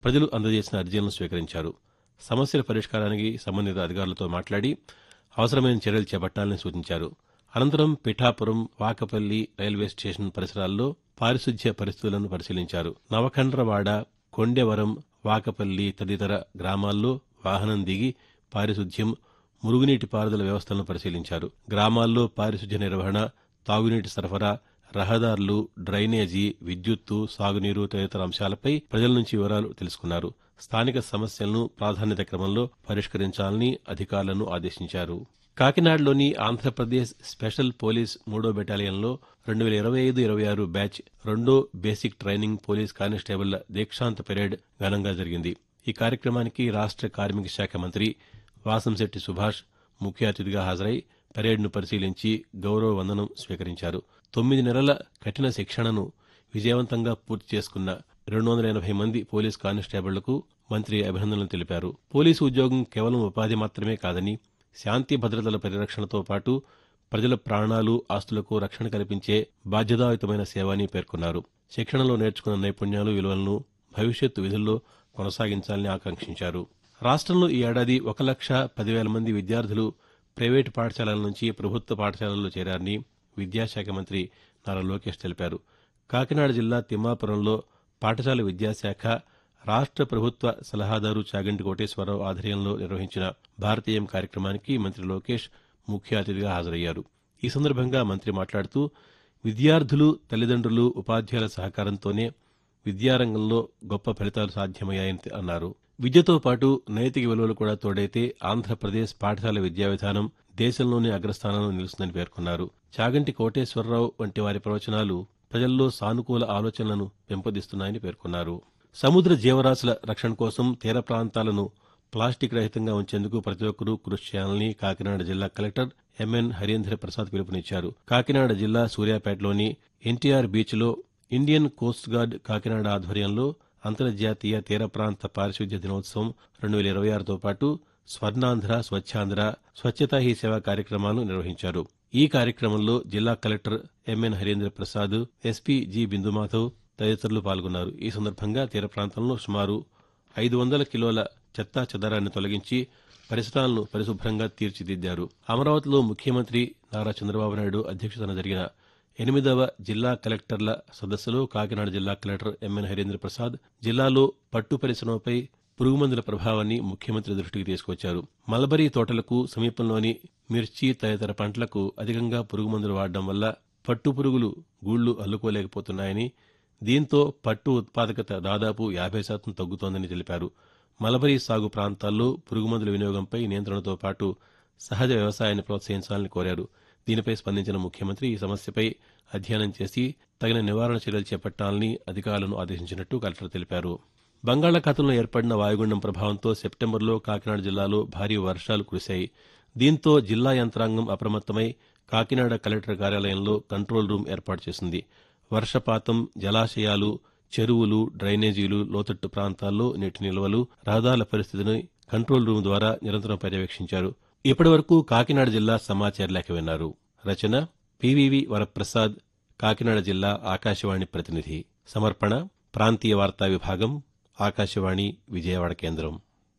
ప్రజలు అందజేసిన అర్జీలను స్వీకరించారు సమస్యల పరిష్కారానికి సంబంధిత అధికారులతో మాట్లాడి అవసరమైన చర్యలు చేపట్టాలని సూచించారు అనంతరం పిఠాపురం వాకపల్లి రైల్వే స్టేషన్ పరిసరాల్లో పారిశుధ్య పరిస్థితులను పరిశీలించారు నవఖండ్రవాడ కొండెవరం వాకపల్లి తదితర గ్రామాల్లో వాహనం దిగి పారిశుధ్యం మురుగునీటి పారుదల వ్యవస్థలను పరిశీలించారు గ్రామాల్లో పారిశుధ్య నిర్వహణ తాగునీటి సరఫరా రహదారులు డ్రైనేజీ విద్యుత్తు సాగునీరు తదితర అంశాలపై ప్రజల నుంచి వివరాలు తెలుసుకున్నారు స్థానిక సమస్యలను ప్రాధాన్యత క్రమంలో పరిష్కరించాలని అధికారులను ఆదేశించారు కాకినాడలోని ఆంధ్రప్రదేశ్ స్పెషల్ పోలీస్ మూడో బెటాలియన్లో రెండు వేల ఇరవై ఐదు ఇరవై ఆరు బ్యాచ్ రెండో బేసిక్ ట్రైనింగ్ పోలీస్ కానిస్టేబుళ్ల దీక్షాంత పెరేడ్ ఘనంగా జరిగింది ఈ కార్యక్రమానికి రాష్ట కార్మిక శాఖ మంత్రి వాసంశెట్టి సుభాష్ ముఖ్య అతిథిగా హాజరై పెరేడ్ను పరిశీలించి గౌరవ వందనం స్వీకరించారు తొమ్మిది నెలల కఠిన శిక్షణను విజయవంతంగా పూర్తి చేసుకున్న రెండు వందల ఎనభై మంది పోలీస్ కానిస్టేబుళ్లకు మంత్రి అభినందనలు తెలిపారు పోలీసు ఉద్యోగం కేవలం ఉపాధి మాత్రమే కాదని శాంతి భద్రతల పరిరక్షణతో పాటు ప్రజల ప్రాణాలు ఆస్తులకు రక్షణ కల్పించే బాధ్యతాయుతమైన సేవ అని పేర్కొన్నారు శిక్షణలో నేర్చుకున్న నైపుణ్యాలు విలువలను భవిష్యత్తు విధుల్లో కొనసాగించాలని ఆకాంక్షించారు రాష్ట్రంలో ఈ ఏడాది ఒక లక్ష పదివేల మంది విద్యార్థులు ప్రైవేటు పాఠశాలల నుంచి ప్రభుత్వ పాఠశాలల్లో చేరారని విద్యాశాఖ మంత్రి నారా లోకేష్ తెలిపారు కాకినాడ జిల్లా తిమ్మాపురంలో పాఠశాల విద్యాశాఖ రాష్ట్ర ప్రభుత్వ సలహాదారు చాగంటి కోటేశ్వరరావు ఆధ్వర్యంలో నిర్వహించిన భారతీయం కార్యక్రమానికి మంత్రి లోకేష్ ముఖ్య అతిథిగా హాజరయ్యారు ఈ సందర్భంగా మంత్రి మాట్లాడుతూ విద్యార్థులు తల్లిదండ్రులు ఉపాధ్యాయుల సహకారంతోనే విద్యారంగంలో గొప్ప ఫలితాలు సాధ్యమయ్యాయని అన్నారు విద్యతో పాటు నైతిక విలువలు కూడా తోడైతే ఆంధ్రప్రదేశ్ పాఠశాల విద్యా విధానం దేశంలోనే అగ్రస్థానంలో నిలుస్తుందని పేర్కొన్నారు చాగంటి కోటేశ్వరరావు వంటి వారి ప్రవచనాలు ప్రజల్లో సానుకూల ఆలోచనలను పెంపొందిస్తున్నాయని పేర్కొన్నారు సముద్ర జీవరాశుల రక్షణ కోసం తీర ప్రాంతాలను ప్లాస్టిక్ రహితంగా ఉంచేందుకు ప్రతి ఒక్కరూ కృషి చేయాలని కాకినాడ జిల్లా కలెక్టర్ ఎంఎన్ హరీంద్ర ప్రసాద్ పిలుపునిచ్చారు కాకినాడ జిల్లా సూర్యాపేటలోని ఎన్టీఆర్ బీచ్లో ఇండియన్ కోస్ట్ గార్డ్ కాకినాడ ఆధ్వర్యంలో అంతర్జాతీయ తీర ప్రాంత పారిశుద్ధ్య దినోత్సవం రెండు వేల ఇరవై ఆరుతో పాటు స్వర్ణాంధ్ర స్వచ్ఛాంధ్ర స్వచ్ఛతా హీ సేవ కార్యక్రమాలను నిర్వహించారు ఈ కార్యక్రమంలో జిల్లా collector MN Harindra Prasad SP G Bindumadhav తదితరులు పాల్గొన్నారు ఈ సందర్భంగా తీర ప్రాంతంలో సుమారు ఐదు వందల కిలోల చెత్తా చెదారాన్ని తొలగించి పరిసరాలను పరిశుభ్రంగా తీర్చిదిద్దారు అమరావతిలో ముఖ్యమంత్రి నారా చంద్రబాబు నాయుడు అధ్యక్షతన జరిగిన ఎనిమిదవ జిల్లా కలెక్టర్ల సదస్సులో కాకినాడ జిల్లా కలెక్టర్ ఎంఎన్ హరీంద్ర ప్రసాద్ జిల్లాలో పట్టు పరిశ్రమపై పురుగుమందుల ప్రభావాన్ని ముఖ్యమంత్రి దృష్టికి తీసుకొచ్చారు మల్బరీ తోటలకు సమీపంలోని మిర్చి తదితర పంటలకు అధికంగా పురుగుమందులు వాడడం వల్ల పట్టు పురుగులు గూళ్లు అల్లుకోలేకపోతున్నాయని దీంతో పట్టు ఉత్పాదకత దాదాపు యాభై శాతం తగ్గుతోందని తెలిపారు మలబరీ సాగు ప్రాంతాల్లో పురుగుమందుల వినియోగంపై నియంత్రణతో పాటు సహజ వ్యవసాయాన్ని ప్రోత్సహించాలని కోరారు దీనిపై స్పందించిన ముఖ్యమంత్రి ఈ సమస్యపై అధ్యయనం చేసి తగిన నివారణ చర్యలు చేపట్టాలని అధికారులను ఆదేశించినట్టు కలెక్టర్ తెలిపారు బంగాళాఖాతంలో ఏర్పడిన వాయుగుండం ప్రభావంతో సెప్టెంబర్లో కాకినాడ జిల్లాలో భారీ వర్షాలు కురిశాయి దీంతో జిల్లా యంత్రాంగం అప్రమత్తమై కాకినాడ కలెక్టర్ కార్యాలయంలో కంట్రోల్ రూమ్ ఏర్పాటు చేసింది వర్షపాతం జలాశయాలు చెరువులు డ్రైనేజీలు లోతట్టు ప్రాంతాల్లో నీటి నిల్వలు రహదారుల పరిస్థితిని కంట్రోల్ రూమ్ ద్వారా నిరంతరం పర్యవేక్షించారు ఇప్పటివరకు కాకినాడ జిల్లా సమాచార లేఖ విన్నారు రచన పివివి వరప్రసాద్ కాకినాడ జిల్లా ఆకాశవాణి ప్రతినిధి సమర్పణ ప్రాంతీయ వార్తా విభాగం ఆకాశవాణి విజయవాడ కేంద్రం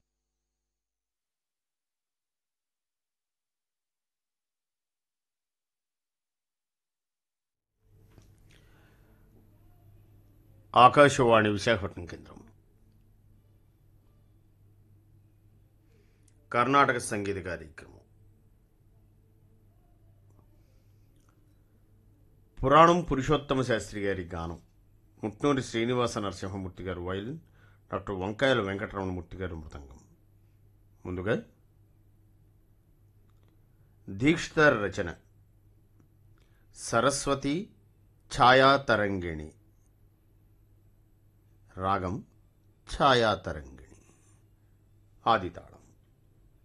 ఆకాశవాణి విశాఖపట్నం కేంద్రం కర్ణాటక సంగీత కార్యక్రమం పురాణం పురుషోత్తమ శాస్త్రి గారి గానం ముట్నూరి శ్రీనివాస నరసింహమూర్తి గారు వైలిన్ డాక్టర్ వంకాయల వెంకటరమణమూర్తి గారు మృదంగం ముందుగా దీక్షితార్ రచన సరస్వతి ఛాయాతరంగిణి రాగం ఛాయాతరంగిణి ఆదితాళం